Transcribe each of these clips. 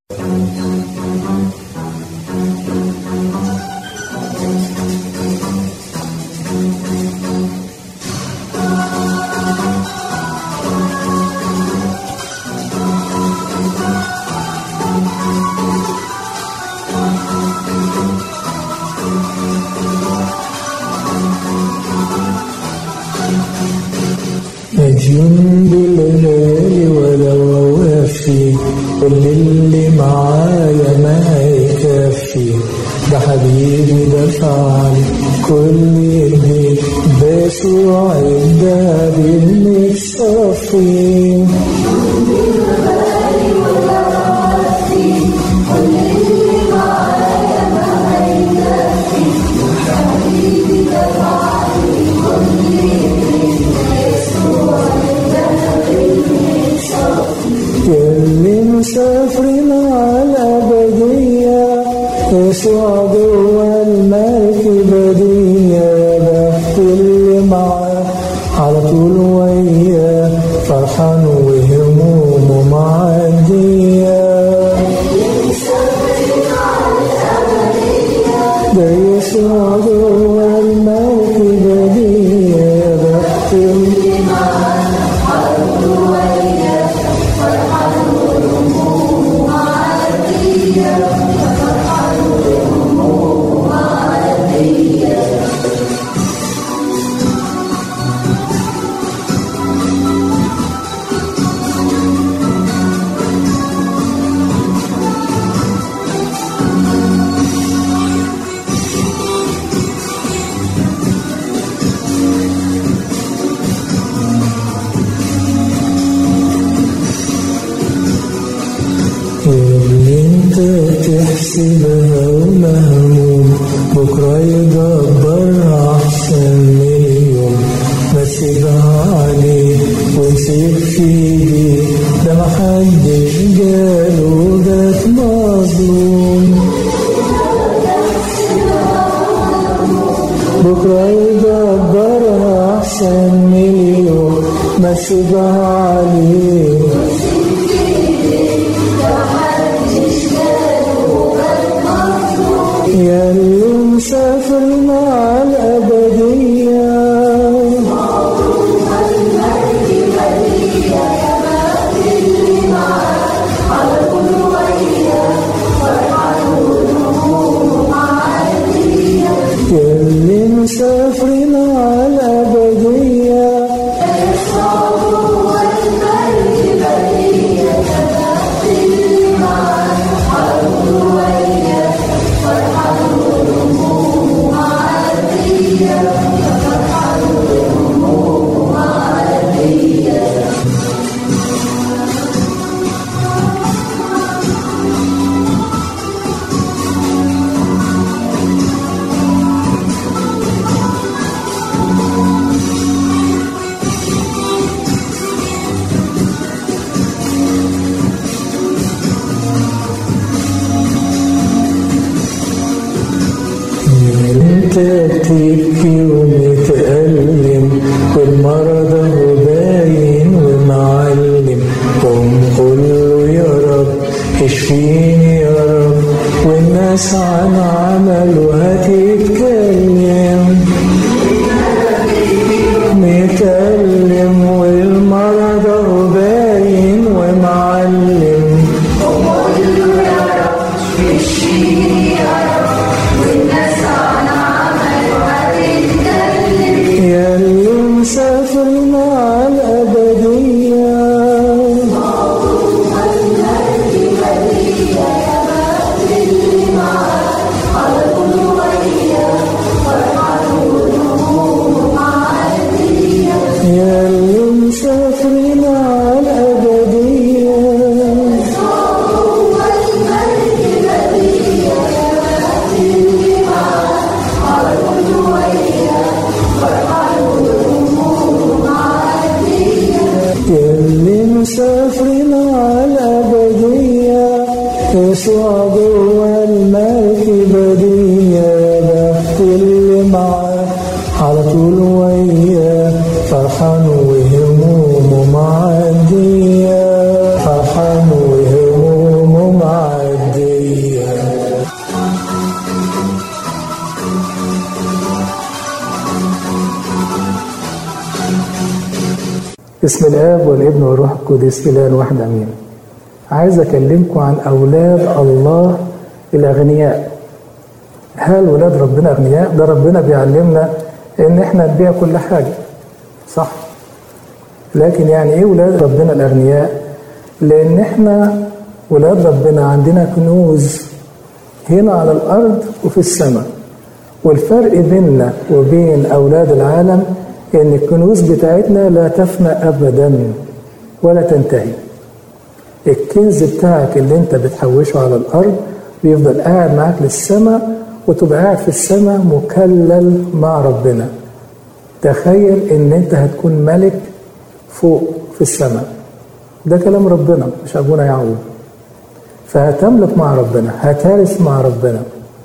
مديون بالغالي ولو وافي كل اللي معايا ما يكفي ده حبيبي دفع لي كل اللي بيسوع الدهب المتصفي يلي مسافرين على الأبدية يسوع جوا المركبة دي يا بخت اللي معاه على طول وياه فرحان وهمومه معدية ده يسوع جوا المركبة دي يا بخت اللي اللي انت تحسبها ومهموم بكرة يدبر أحسن من اليوم ما تسيبها عليه وامسك في ايديه ده محدش جاله جات مظلوم بكرة يدبر أحسن من اليوم ما تسيبها عليه يا اللي مسافر مع الأبدية يا اللي مسافر مع الأبدية انت بتبكي ومتألم والمرض هو باين ومعلم قوم قول له يا رب اشفيني يا رب والناس عن عمله هتتكلم متألم والمرض هو باين ومعلم يا اللي مسافر مع الأبدية يا اللي مسافر مع الأبدية اللي مسافرين على الأبدية يسوع جوا المركبة دي يا بخت اللي معاه على طول وياه فرحان وهمومه معدية فرحان وهمومه معدية بسم الآب والابن والروح القدس إله واحد أمين عايز أكلمكم عن أولاد الله الأغنياء هل ولاد ربنا أغنياء؟ ده ربنا بيعلمنا إن إحنا نبيع كل حاجة صح لكن يعني إيه ولاد ربنا الأغنياء؟ لأن إحنا ولاد ربنا عندنا كنوز هنا على الأرض وفي السماء والفرق بيننا وبين أولاد العالم إن الكنوز بتاعتنا لا تفنى أبدا ولا تنتهي الكنز بتاعك اللي انت بتحوشه على الأرض بيفضل قاعد معاك للسماء وتبقى قاعد في السماء مكلل مع ربنا تخيل ان انت هتكون ملك فوق في السماء ده كلام ربنا مش ابونا يعقوب فهتملك مع ربنا هتارث مع ربنا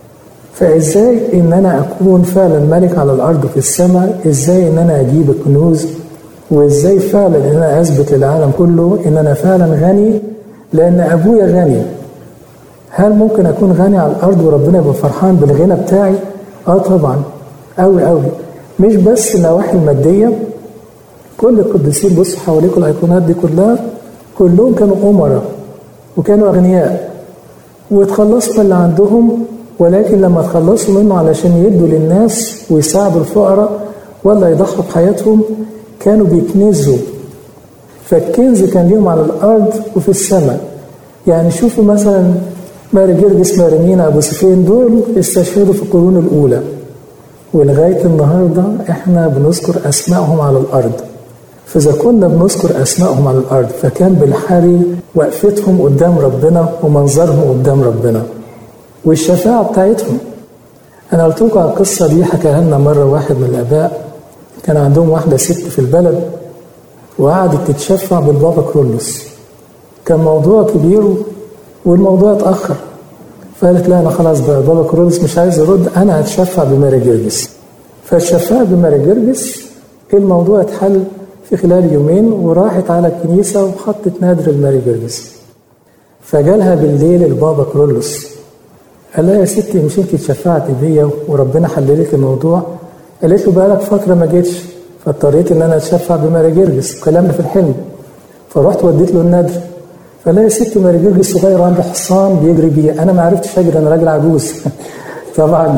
فازاي ان انا اكون فعلا ملك على الارض في السماء ازاي ان انا اجيب الكنوز وازاي فعلا ان انا اثبت للعالم كله ان انا فعلا غني لان ابويا غني هل ممكن اكون غني على الارض وربنا يبقى فرحان بالغنى بتاعي اه طبعا قوي قوي مش بس النواحي الماديه كل القديسين بصوا حواليكم الايقونات دي كلها كلهم كانوا امراء وكانوا اغنياء وتخلصوا من اللي عندهم ولكن لما تخلصوا منه علشان يدوا للناس ويساعدوا الفقراء ولا يضحوا بحياتهم كانوا بيكنزوا فالكنز كان ليهم على الارض وفي السماء يعني شوفوا مثلا ماري جرجس ماري مينا ابو سفين دول استشهدوا في القرون الاولى ولغايه النهارده احنا بنذكر اسمائهم على الارض فاذا كنا بنذكر اسمائهم على الارض فكان بالحري وقفتهم قدام ربنا ومنظرهم قدام ربنا والشفاعه بتاعتهم انا قلت لكم على القصه دي حكاها لنا مره واحد من الاباء كان عندهم واحده ست في البلد وقعدت تتشفع بالبابا كرولوس كان موضوع كبير والموضوع اتاخر فقالت لا انا خلاص بقى بابا كرولوس مش عايز يرد انا هتشفع بماري جرجس فالشفاعة بماري جرجس الموضوع اتحل في خلال يومين وراحت على الكنيسة وحطت نادر الماري جرجس فجالها بالليل البابا كرولوس قال لها يا ستي مش انت اتشفعتي بيا وربنا حل لك الموضوع قالت له بقالك فترة ما جيتش فاضطريت ان انا اتشفع بماري جرجس كلامنا في الحلم فرحت وديت له النادر فلا يا ستي ماري جرجس صغير عنده حصان بيجري بيه انا ما عرفتش اجري انا راجل عجوز طبعا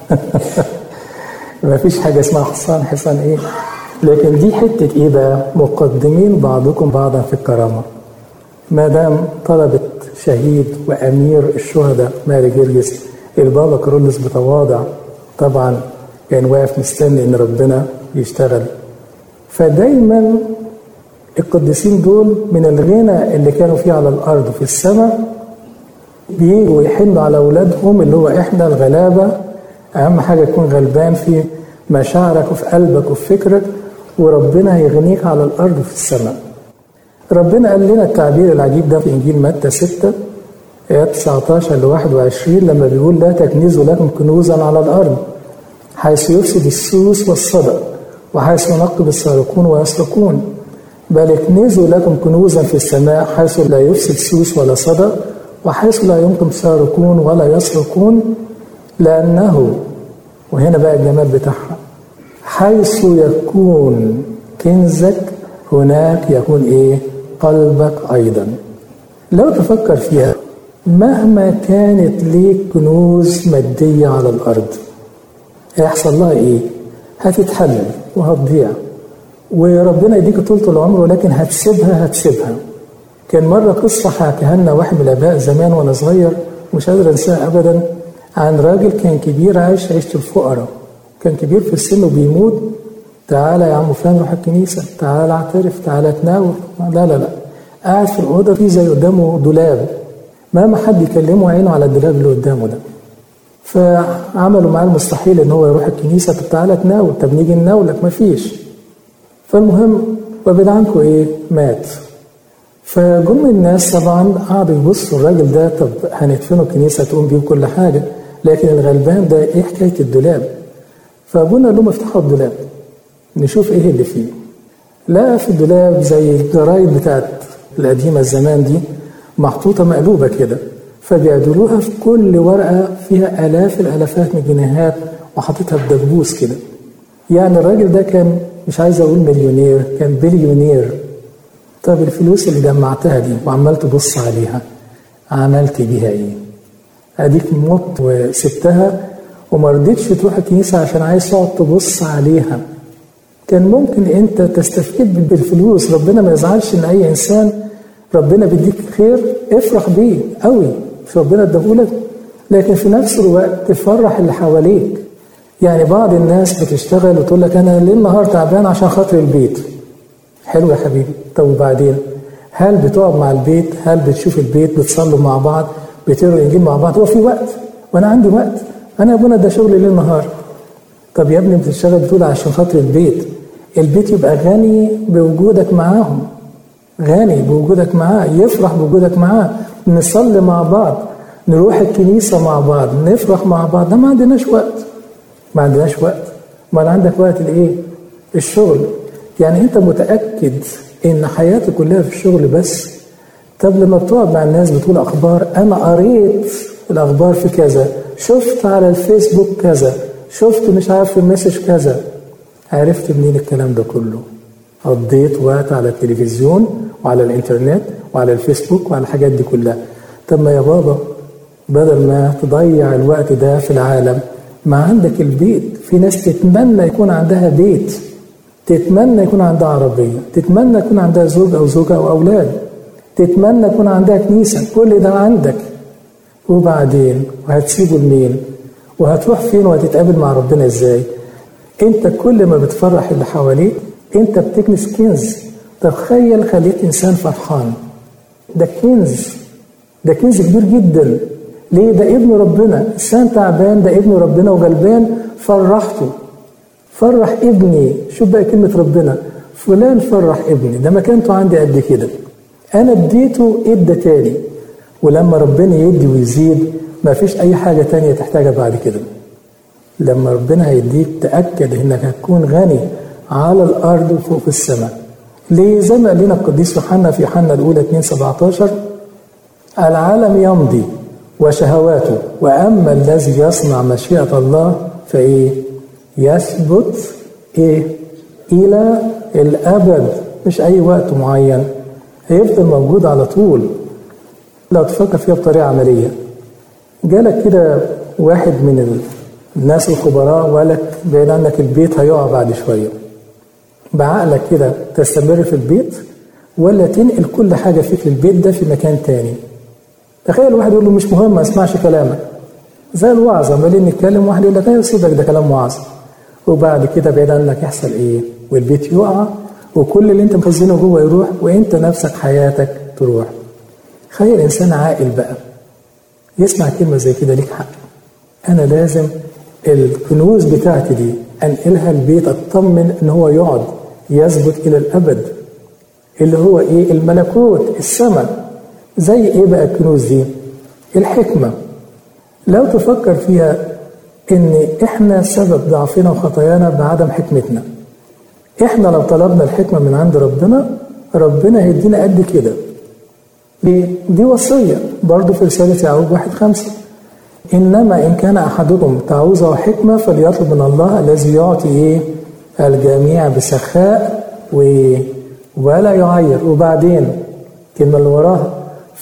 ما فيش حاجه اسمها حصان حصان ايه لكن دي حته ايه بقى مقدمين بعضكم بعضا في الكرامه ما دام طلبت شهيد وامير الشهداء ماري جرجس البابا كرولس بتواضع طبعا كان واقف مستني ان ربنا يشتغل فدايما القديسين دول من الغنى اللي كانوا فيه على الارض وفي السماء بيجوا يحنوا على اولادهم اللي هو احنا الغلابه اهم حاجه تكون غلبان في مشاعرك وفي قلبك وفي فكرك وربنا هيغنيك على الارض وفي السماء ربنا قال لنا التعبير العجيب ده في انجيل متى 6 ايات 19 ل 21 لما بيقول لا تكنزوا لكم كنوزا على الارض حيث يفسد السوس والصدق وحيث ينقب السارقون ويسرقون بل اكنزوا لكم كنوزا في السماء حيث لا يفسد سوس ولا صدى وحيث لا ينقم سارقون ولا يسرقون لأنه وهنا بقى الجمال بتاعها حيث يكون كنزك هناك يكون ايه قلبك ايضا لو تفكر فيها مهما كانت ليك كنوز مادية على الأرض هيحصل لها إيه؟ هتتحلل وهتضيع وربنا يديك طولة العمر ولكن هتسيبها هتسيبها كان مرة قصة حكاها لنا واحد من الآباء زمان وأنا صغير مش قادر أنساها أبدا عن راجل كان كبير عايش عيشة الفقراء كان كبير في السن وبيموت تعالى يا عم فلان روح الكنيسة تعالى اعترف تعالى تناول لا لا لا قاعد في الأوضة في زي قدامه دولاب مهما حد يكلمه عينه على الدولاب اللي قدامه ده فعملوا معاه المستحيل ان هو يروح الكنيسة طب تعالى تناول طب نيجي نناولك مفيش فالمهم وبعد عنكم ايه مات فجم الناس طبعا قعدوا يبصوا الراجل ده طب هندفنه الكنيسة تقوم بيه كل حاجة لكن الغلبان ده ايه حكاية الدولاب فابونا قال لهم افتحوا الدولاب نشوف ايه اللي فيه لقى في الدولاب زي الجرايد بتاعت القديمة الزمان دي محطوطة مقلوبة كده فبيعدلوها في كل ورقة فيها آلاف الآلافات من الجنيهات وحاططها بدبوس كده يعني الراجل ده كان مش عايز أقول مليونير كان بليونير طب الفلوس اللي جمعتها دي وعمال تبص عليها عملت بيها ايه اديك مت وسبتها وما رضيتش تروح الكنيسة عشان عايز تقعد تبص عليها كان ممكن انت تستفيد بالفلوس ربنا ما يزعلش ان اي انسان ربنا بيديك خير افرح بيه قوي مش ربنا اداهولك لكن في نفس الوقت تفرح اللي حواليك يعني بعض الناس بتشتغل وتقول لك انا ليل نهار تعبان عشان خاطر البيت حلو يا حبيبي طب وبعدين هل بتقعد مع البيت هل بتشوف البيت بتصلوا مع بعض بتقروا الانجيل مع بعض هو في وقت وانا عندي وقت انا يا ابونا ده شغلي ليل نهار طب يا ابني بتشتغل بتقول عشان خاطر البيت البيت يبقى غني بوجودك معاهم غني بوجودك معاه يفرح بوجودك معاه نصلي مع بعض نروح الكنيسة مع بعض نفرح مع بعض ده ما عندناش وقت ما عندناش وقت ما عندك وقت لإيه الشغل يعني أنت متأكد إن حياتك كلها في الشغل بس طب لما بتقعد مع الناس بتقول أخبار أنا قريت الأخبار في كذا شفت على الفيسبوك كذا شفت مش عارف المسج كذا عرفت منين الكلام ده كله قضيت وقت على التلفزيون وعلى الانترنت وعلى الفيسبوك وعلى الحاجات دي كلها طب ما يا بابا بدل ما تضيع الوقت ده في العالم ما عندك البيت في ناس تتمنى يكون عندها بيت تتمنى يكون عندها عربية تتمنى يكون عندها زوج أو زوجة أو أولاد تتمنى يكون عندها كنيسة كل ده عندك وبعدين وهتسيبه لمين وهتروح فين وهتتقابل مع ربنا ازاي انت كل ما بتفرح اللي حواليك انت بتكنس كنز تخيل خليت انسان فرحان ده كنز ده كنز كبير جدا ليه ده ابن ربنا انسان تعبان ده ابن ربنا وغلبان فرحته فرح ابني شوف بقى كلمة ربنا فلان فرح ابني ده مكانته عندي قد كده انا اديته ادى تاني ولما ربنا يدي ويزيد ما فيش اي حاجة تانية تحتاجها بعد كده لما ربنا هيديك تأكد انك هتكون غني على الارض وفوق في السماء ليه زي ما قال لنا القديس يوحنا في يوحنا الاولى 2 17 العالم يمضي وشهواته واما الذي يصنع مشيئه الله فايه يثبت ايه الى الابد مش اي وقت معين هيفضل موجود على طول لو تفكر فيها بطريقه عمليه جالك كده واحد من الناس الخبراء وقال لك بعيد عنك البيت هيقع بعد شويه بعقلك كده تستمر في البيت ولا تنقل كل حاجه فيك للبيت ده في مكان تاني تخيل واحد يقول له مش مهم ما اسمعش كلامك زي الوعظه عمالين نتكلم واحد يقول لك ايوه سيبك ده كلام وعظ وبعد كده بعيد عنك يحصل ايه والبيت يقع وكل اللي انت مخزنه جوه يروح وانت نفسك حياتك تروح تخيل انسان عاقل بقى يسمع كلمه زي كده ليك حق انا لازم الكنوز بتاعتي دي انقلها البيت اطمن ان هو يقعد يثبت الى الابد اللي هو ايه الملكوت السماء زي ايه بقى الكنوز دي الحكمه لو تفكر فيها ان احنا سبب ضعفنا وخطايانا بعدم حكمتنا احنا لو طلبنا الحكمه من عند ربنا ربنا هيدينا قد كده ليه؟ دي وصيه برضه في رساله يعقوب واحد خمسه انما ان كان احدكم تعوزه حكمه فليطلب من الله الذي يعطي ايه؟ الجميع بسخاء و... ولا يعير وبعدين الكلمه اللي وراها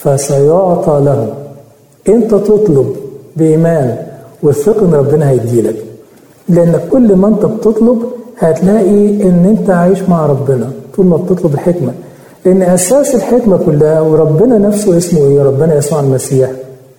فسيعطى له انت تطلب بايمان والثقه ان ربنا هيديلك لان كل ما انت بتطلب هتلاقي ان انت عايش مع ربنا طول ما بتطلب الحكمه لان اساس الحكمه كلها وربنا نفسه اسمه ايه ربنا يسوع المسيح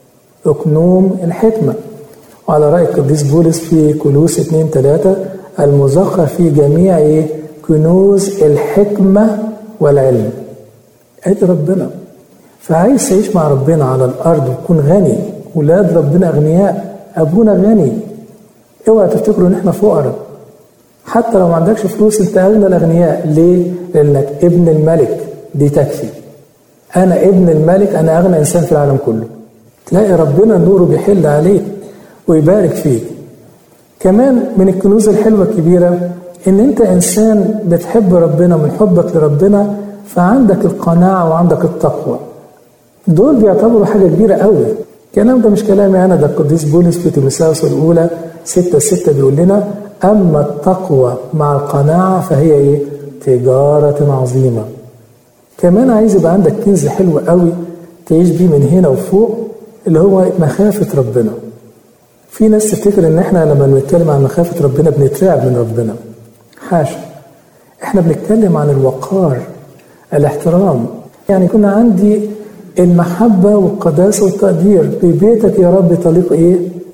اكنوم الحكمه وعلى راي القديس بولس في كلوس 2 3 المزخر في جميع ايه كنوز الحكمه والعلم ادي ربنا فعايز تعيش مع ربنا على الارض وتكون غني ولاد ربنا اغنياء ابونا غني اوعى تفتكروا ان احنا فقراء حتى لو ما عندكش فلوس انت اغنى الاغنياء ليه؟ لانك ابن الملك دي تكفي انا ابن الملك انا اغنى انسان في العالم كله تلاقي ربنا نوره بيحل عليك ويبارك فيك كمان من الكنوز الحلوه الكبيره ان انت انسان بتحب ربنا من حبك لربنا فعندك القناعه وعندك التقوى دول بيعتبروا حاجه كبيره قوي الكلام ده مش كلامي انا ده القديس بولس في تيموثاوس الاولى 6 6 بيقول لنا اما التقوى مع القناعه فهي ايه؟ تجاره عظيمه كمان عايز يبقى عندك كنز حلو قوي تعيش بيه من هنا وفوق اللي هو مخافة ربنا في ناس تفتكر ان احنا لما بنتكلم عن مخافة ربنا بنترعب من ربنا حاشا احنا بنتكلم عن الوقار الاحترام يعني يكون عندي المحبة والقداسة والتقدير في بيتك يا رب طليق ايه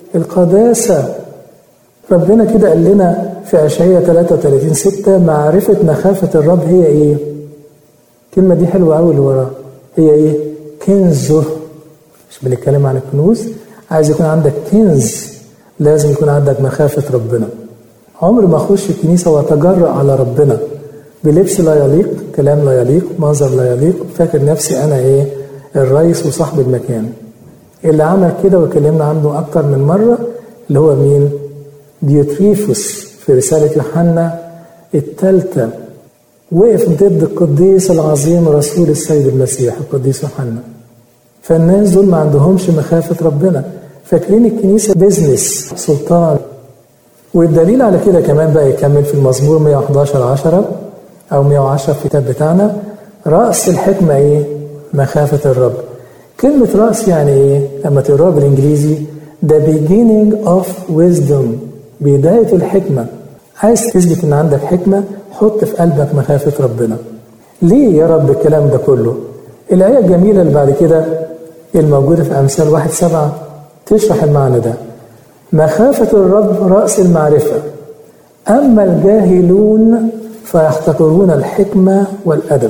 القداسة ربنا كده قال لنا في أشعية 33 6 معرفة مخافة الرب هي ايه الكلمة دي حلوة قوي اللي وراها هي ايه كنزه مش بنتكلم عن الكنوز عايز يكون عندك كنز لازم يكون عندك مخافة ربنا عمري ما اخش الكنيسة واتجرأ على ربنا بلبس لا يليق كلام لا يليق منظر لا يليق فاكر نفسي انا ايه الرئيس وصاحب المكان اللي عمل كده وكلمنا عنه اكتر من مرة اللي هو مين ديوتريفوس في رسالة يوحنا الثالثة وقف ضد القديس العظيم رسول السيد المسيح القديس يوحنا فالناس دول ما عندهمش مخافة ربنا فاكرين الكنيسة بيزنس سلطان والدليل على كده كمان بقى يكمل في المزمور 111 10 أو 110 في الكتاب بتاعنا رأس الحكمة إيه؟ مخافة الرب كلمة رأس يعني إيه؟ لما تقراها بالإنجليزي the beginning of wisdom بداية الحكمة عايز تثبت إن عندك حكمة حط في قلبك مخافة ربنا ليه يا رب الكلام ده كله الآية الجميلة اللي بعد كده الموجودة في أمثال واحد سبعة تشرح المعنى ده مخافة الرب رأس المعرفة أما الجاهلون فيحتقرون الحكمة والأدب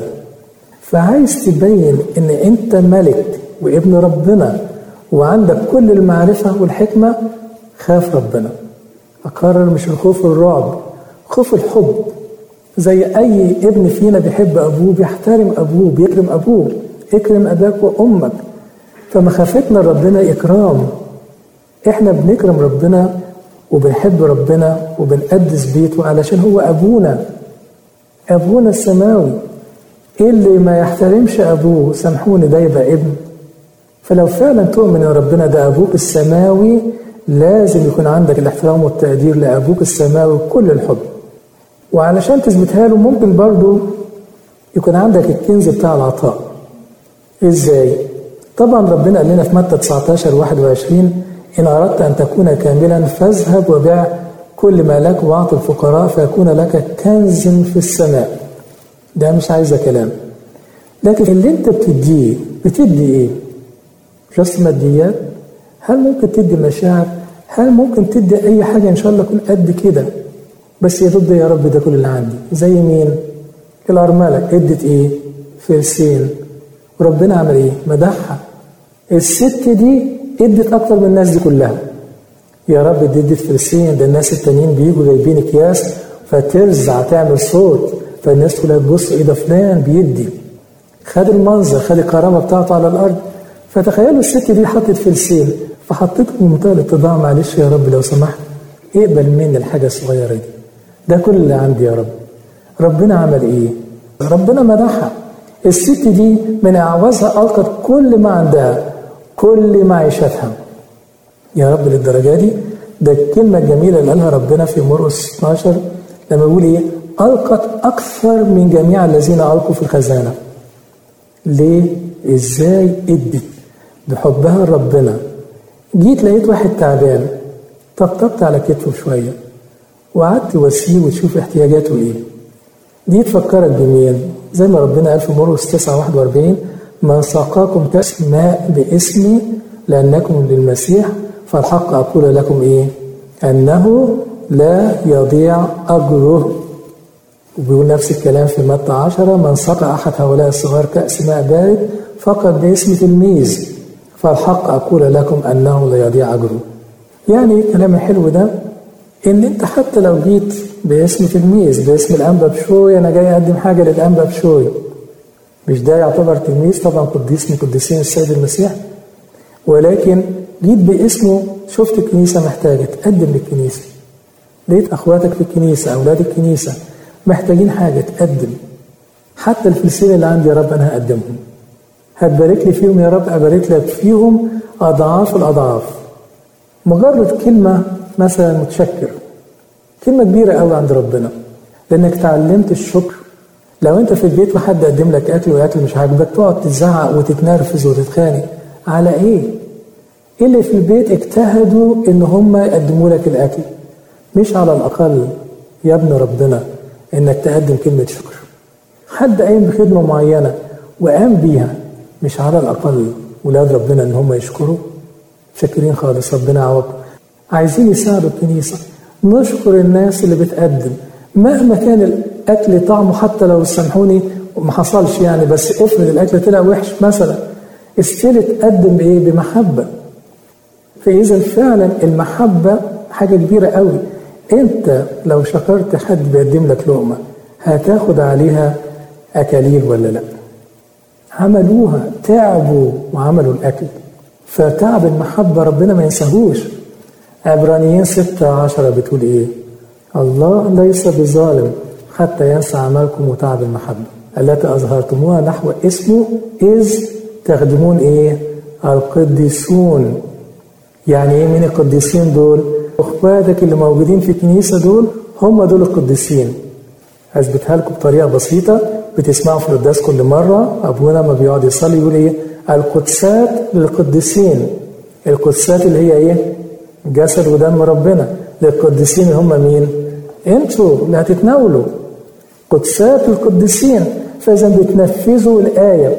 فعايز تبين إن أنت ملك وابن ربنا وعندك كل المعرفة والحكمة خاف ربنا أكرر مش الخوف الرعب خوف الحب زي أي ابن فينا بيحب أبوه بيحترم أبوه بيكرم أبوه اكرم أباك وأمك فمخافتنا ربنا إكرام إحنا بنكرم ربنا وبنحب ربنا وبنقدس بيته علشان هو أبونا أبونا السماوي إيه اللي ما يحترمش أبوه سامحوني ده يبقى ابن فلو فعلا تؤمن ان ربنا ده ابوك السماوي لازم يكون عندك الاحترام والتقدير لابوك السماوي وكل الحب وعلشان تثبتها له ممكن برضو يكون عندك الكنز بتاع العطاء ازاي طبعا ربنا قال لنا في متى 19 21 ان اردت ان تكون كاملا فاذهب وبيع كل ما لك واعط الفقراء فيكون لك كنز في السماء ده مش عايزه كلام لكن اللي انت بتديه بتدي ايه جاست ماديات هل ممكن تدي مشاعر هل ممكن تدي اي حاجه ان شاء الله تكون قد كده بس يا دوب يا رب ده كل اللي عندي زي مين الارمله ادت ايه فرسين وربنا عمل ايه مدحها الست دي ادت اكتر من الناس دي كلها يا رب دي ادت فرسين ده الناس التانيين بيجوا جايبين اكياس فترزع تعمل صوت فالناس كلها تبص ايه ده فلان بيدي خد المنظر خد الكرامه بتاعته على الارض فتخيلوا الست دي حطت فلسين فحطيته في منتهى الاتضاع معلش يا رب لو سمحت اقبل مني الحاجه الصغيره دي ده كل اللي عندي يا رب ربنا عمل ايه ربنا مدحها الست دي من اعوازها القت كل ما عندها كل معيشتها يا رب للدرجه دي ده الكلمه الجميله اللي قالها ربنا في مرقس 12 لما بيقول ايه القت اكثر من جميع الذين القوا في الخزانه ليه ازاي ادت بحبها لربنا جيت لقيت واحد تعبان طبطبت على كتفه شويه وقعدت تواسيه وتشوف احتياجاته ايه دي تفكرك بمين زي ما ربنا قال في مرقس 9 41 من سقاكم كاس ماء باسمي لانكم للمسيح فالحق اقول لكم ايه انه لا يضيع اجره وبيقول نفس الكلام في متى 10 من سقى احد هؤلاء الصغار كاس ماء بارد فقد باسم تلميذ فالحق اقول لكم انه لا يضيع اجره يعني الكلام الحلو ده ان انت حتى لو جيت باسم تلميذ باسم الانبا بشوي انا جاي اقدم حاجه للانبا بشوي مش ده يعتبر تلميذ طبعا قديس من قديسين السيد المسيح ولكن جيت باسمه شفت الكنيسه محتاجه تقدم للكنيسه لقيت اخواتك في الكنيسه اولاد الكنيسه محتاجين حاجه تقدم حتى الفلسين اللي عندي يا رب انا هقدمهم هتبارك لي فيهم يا رب ابارك لك فيهم اضعاف الاضعاف مجرد كلمه مثلا متشكر كلمة كبيرة قوي عند ربنا لأنك تعلمت الشكر لو انت في البيت وحد قدم لك اكل واكل مش عاجبك تقعد تتزعق وتتنرفز وتتخانق على ايه؟ اللي في البيت اجتهدوا ان هم يقدموا لك الاكل مش على الاقل يا ابن ربنا انك تقدم كلمه شكر حد قايم بخدمه معينه وقام بيها مش على الاقل ولاد ربنا ان هم يشكروا شاكرين خالص ربنا يعوضكم عايزين يساعدوا الكنيسه نشكر الناس اللي بتقدم مهما كان الاكل طعمه حتى لو سامحوني ما حصلش يعني بس افرض الاكل طلع وحش مثلا استيل تقدم بايه؟ بمحبه فاذا فعلا المحبه حاجه كبيره قوي انت لو شكرت حد بيقدم لك لقمه هتاخد عليها اكاليل ولا لا؟ عملوها تعبوا وعملوا الاكل فتعب المحبه ربنا ما ينساهوش عبرانيين ستة عشرة بتقول ايه؟ الله ليس بظالم حتى ينسى عملكم وتعب المحبة التي أظهرتموها نحو اسمه إذ تخدمون إيه؟ القديسون يعني إيه مين القديسين دول؟ أخواتك اللي موجودين في الكنيسة دول هم دول القديسين أثبتها لكم بطريقة بسيطة بتسمعوا في القداس كل مرة أبونا ما بيقعد يصلي يقول إيه؟ القدسات للقديسين القدسات اللي هي إيه؟ جسد ودم ربنا للقديسين هم مين؟ انتوا اللي هتتناولوا قدسات القديسين فاذا بتنفذوا الايه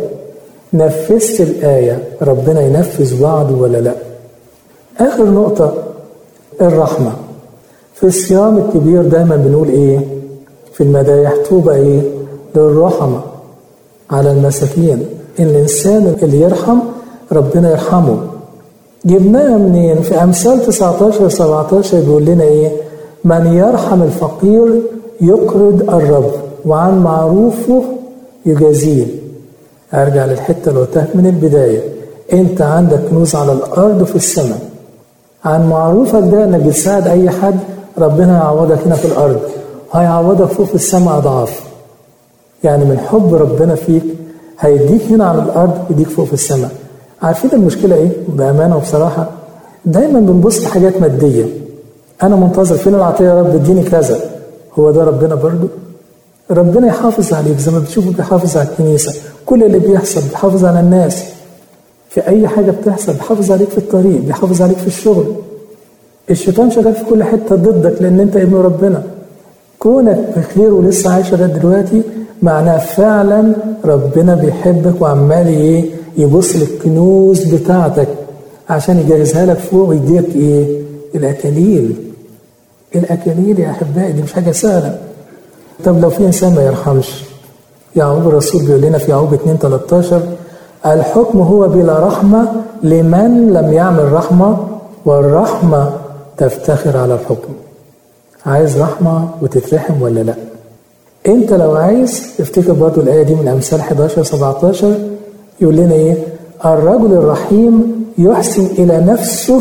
نفذت الايه ربنا ينفذ وعده ولا لا؟ اخر نقطه الرحمه في الصيام الكبير دايما بنقول ايه؟ في المدايح طوبى ايه؟ للرحمه على المساكين الانسان اللي يرحم ربنا يرحمه جبناها منين؟ في امثال 19 17 بيقول لنا ايه؟ من يرحم الفقير يقرض الرب وعن معروفه يجازيه ارجع للحته اللي قلتها من البدايه انت عندك كنوز على الارض وفي السماء عن معروفك ده انك بتساعد اي حد ربنا هيعوضك هنا في الارض هيعوضك فوق في السماء اضعاف يعني من حب ربنا فيك هيديك هنا على الارض يديك فوق في السماء عارفين المشكله ايه بامانه وبصراحه دايما بنبص لحاجات ماديه انا منتظر فين العطيه يا رب اديني كذا هو ده ربنا برضو ربنا يحافظ عليك زي ما بتشوفوا بيحافظ على الكنيسه كل اللي بيحصل بيحافظ على الناس في اي حاجه بتحصل بيحافظ عليك في الطريق بيحافظ عليك في الشغل الشيطان شغال في كل حته ضدك لان انت ابن ربنا كونك بخير ولسه عايش لغايه دلوقتي معناه فعلا ربنا بيحبك وعمال ايه يبص للكنوز بتاعتك عشان يجهزها لك فوق ويديك ايه الاكاليل الاكاليل يا احبائي دي مش حاجه سهله طب لو في انسان ما يرحمش يعقوب الرسول بيقول لنا في يعقوب 2 13 الحكم هو بلا رحمه لمن لم يعمل رحمه والرحمه تفتخر على الحكم عايز رحمه وتترحم ولا لا انت لو عايز افتكر برضو الايه دي من امثال 11 17 يقول لنا ايه الرجل الرحيم يحسن الى نفسه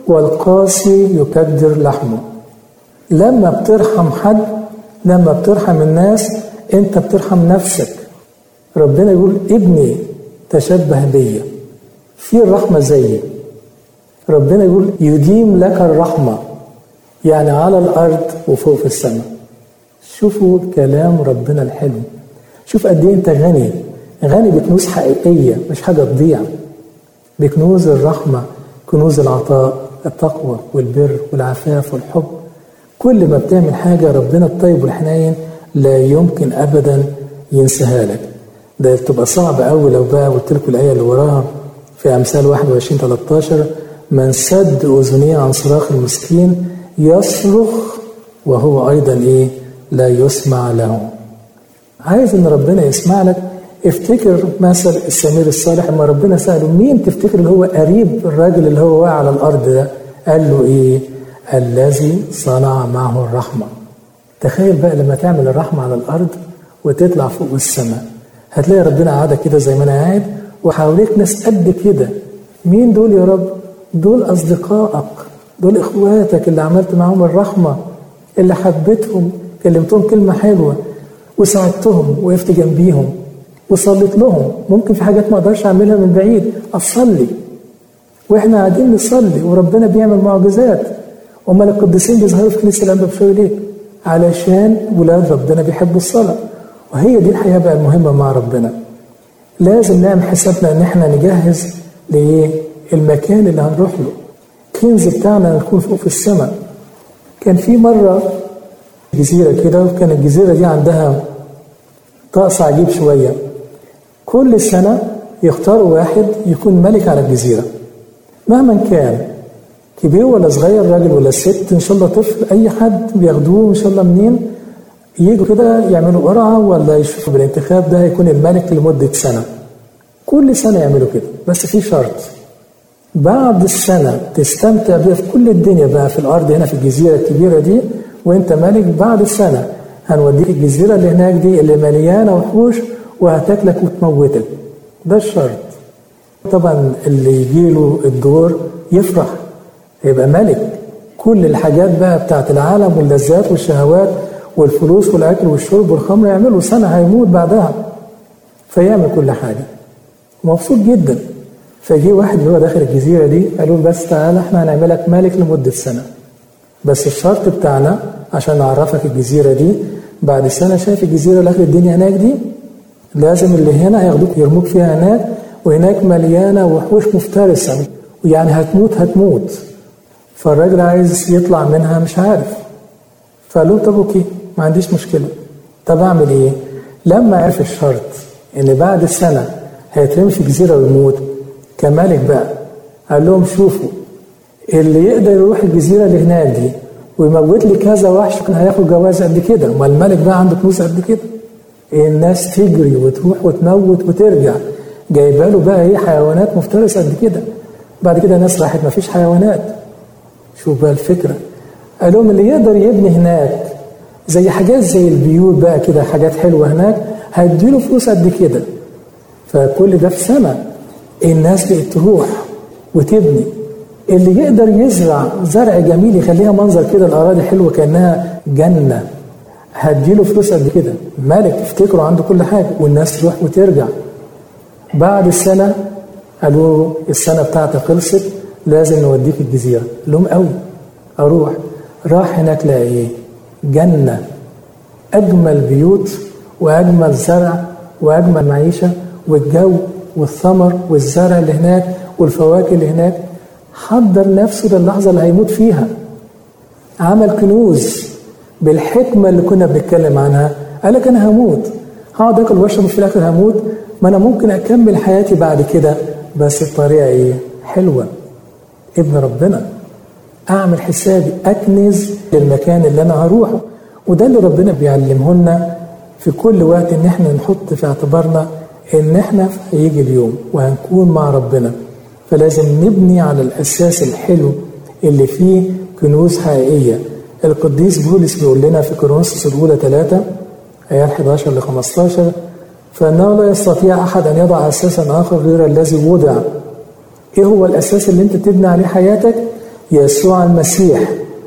والقاسي يكدر لحمه لما بترحم حد لما بترحم الناس انت بترحم نفسك ربنا يقول ابني تشبه بيا في الرحمه زيي ربنا يقول يديم لك الرحمه يعني على الارض وفوق في السماء شوفوا كلام ربنا الحلو شوف قد ايه انت غني غني بكنوز حقيقيه مش حاجه تضيع بكنوز الرحمه كنوز العطاء التقوى والبر والعفاف والحب كل ما بتعمل حاجة ربنا الطيب والحنين لا يمكن أبدا ينساها لك ده تبقى صعب أوي لو بقى قلت لكم الآية اللي وراها في أمثال 21 13 من سد أذنيه عن صراخ المسكين يصرخ وهو أيضا إيه لا يسمع له عايز إن ربنا يسمع لك افتكر مثل السمير الصالح لما ربنا سأله مين تفتكر اللي هو قريب الراجل اللي هو واقع على الأرض ده قال له إيه الذي صنع معه الرحمة تخيل بقى لما تعمل الرحمة على الأرض وتطلع فوق السماء هتلاقي ربنا قاعدك كده زي ما أنا قاعد وحواليك ناس قد كده مين دول يا رب دول أصدقائك دول إخواتك اللي عملت معاهم الرحمة اللي حبيتهم كلمتهم كلمة حلوة وساعدتهم وقفت جنبيهم وصليت لهم ممكن في حاجات ما اقدرش اعملها من بعيد اصلي واحنا قاعدين نصلي وربنا بيعمل معجزات امال القديسين بيظهروا في كنيسه الانبا بشوي ليه؟ علشان ولاد ربنا بيحبوا الصلاه وهي دي الحياة بقى المهمة مع ربنا لازم نعمل حسابنا ان احنا نجهز لايه المكان اللي هنروح له الكنز بتاعنا نكون فوق في السماء كان في مرة جزيرة كده وكان الجزيرة دي عندها طقس عجيب شوية كل سنة يختاروا واحد يكون ملك على الجزيرة مهما كان كبير ولا صغير راجل ولا ست ان شاء الله طفل اي حد بياخدوه ان شاء الله منين يجوا كده يعملوا قرعه ولا يشوفوا بالانتخاب ده هيكون الملك لمده سنه كل سنه يعملوا كده بس في شرط بعد السنه تستمتع بيها في كل الدنيا بقى في الارض هنا في الجزيره الكبيره دي وانت ملك بعد السنه هنوديك الجزيره اللي هناك دي اللي مليانه وحوش وهتاكلك وتموتك ده الشرط طبعا اللي يجيله الدور يفرح يبقى ملك كل الحاجات بقى بتاعت العالم واللذات والشهوات والفلوس والاكل والشرب والخمر يعملوا سنه هيموت بعدها فيعمل كل حاجه مبسوط جدا فجي واحد اللي هو داخل الجزيره دي قالوا له بس تعالى احنا هنعملك ملك لمده سنه بس الشرط بتاعنا عشان نعرفك الجزيره دي بعد سنه شايف الجزيره اللي اخر الدنيا هناك دي لازم اللي هنا هياخدوك يرموك فيها هناك وهناك مليانه وحوش مفترسه يعني هتموت هتموت فالراجل عايز يطلع منها مش عارف فقال له طب اوكي ما عنديش مشكله طب اعمل ايه؟ لما عرف الشرط ان بعد سنه هيترمي في جزيره ويموت كملك بقى قال لهم شوفوا اللي يقدر يروح الجزيره اللي هناك دي ويموت لي كذا وحش كان هياخد جواز قد كده ما الملك بقى عنده فلوس قد كده الناس تجري وتروح وتموت وترجع جايبه له بقى ايه حيوانات مفترسه قد كده بعد كده الناس راحت ما فيش حيوانات شوف بقى الفكره قال لهم اللي يقدر يبني هناك زي حاجات زي البيوت بقى كده حاجات حلوه هناك هيديله فلوس قد كده فكل ده في سنه الناس بقت تروح وتبني اللي يقدر يزرع زرع جميل يخليها منظر كده الاراضي حلوه كانها جنه هديله فلوس قد كده ملك افتكروا عنده كل حاجه والناس تروح وترجع بعد السنه قالوا السنه بتاعتك خلصت لازم نوديك الجزيره لهم قوي اروح راح هناك لقى ايه جنه اجمل بيوت واجمل زرع واجمل معيشه والجو والثمر والزرع اللي هناك والفواكه اللي هناك حضر نفسه للحظه اللي هيموت فيها عمل كنوز بالحكمه اللي كنا بنتكلم عنها قال لك انا هموت هقعد اكل واشرب في الاخر هموت ما انا ممكن اكمل حياتي بعد كده بس الطريقه ايه حلوه ابن ربنا اعمل حسابي اكنز للمكان اللي انا هروحه وده اللي ربنا بيعلمه لنا في كل وقت ان احنا نحط في اعتبارنا ان احنا هيجي اليوم وهنكون مع ربنا فلازم نبني على الاساس الحلو اللي فيه كنوز حقيقيه القديس بولس بيقول لنا في كورنثوس الاولى 3 ايات 11 ل 15 فانه لا يستطيع احد ان يضع اساسا اخر غير الذي وضع ايه هو الاساس اللي انت تبني عليه حياتك يسوع المسيح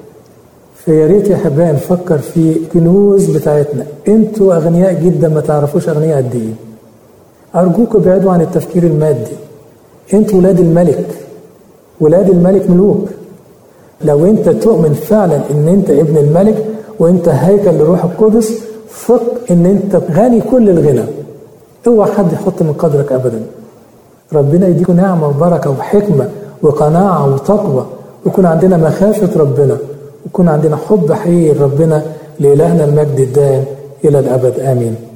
فيا ريت يا حبايبي نفكر في كنوز بتاعتنا انتوا اغنياء جدا ما تعرفوش اغنياء قد ايه ارجوكم ابعدوا عن التفكير المادي انتوا ولاد الملك ولاد الملك ملوك لو انت تؤمن فعلا ان انت ابن الملك وانت هيكل لروح القدس ثق ان انت غني كل الغنى اوعى حد يحط من قدرك ابدا ربنا يديكم نعمه وبركه وحكمه وقناعه وتقوى ويكون عندنا مخافه ربنا ويكون عندنا حب حقيقي لربنا لالهنا المجد الدائم الى الابد امين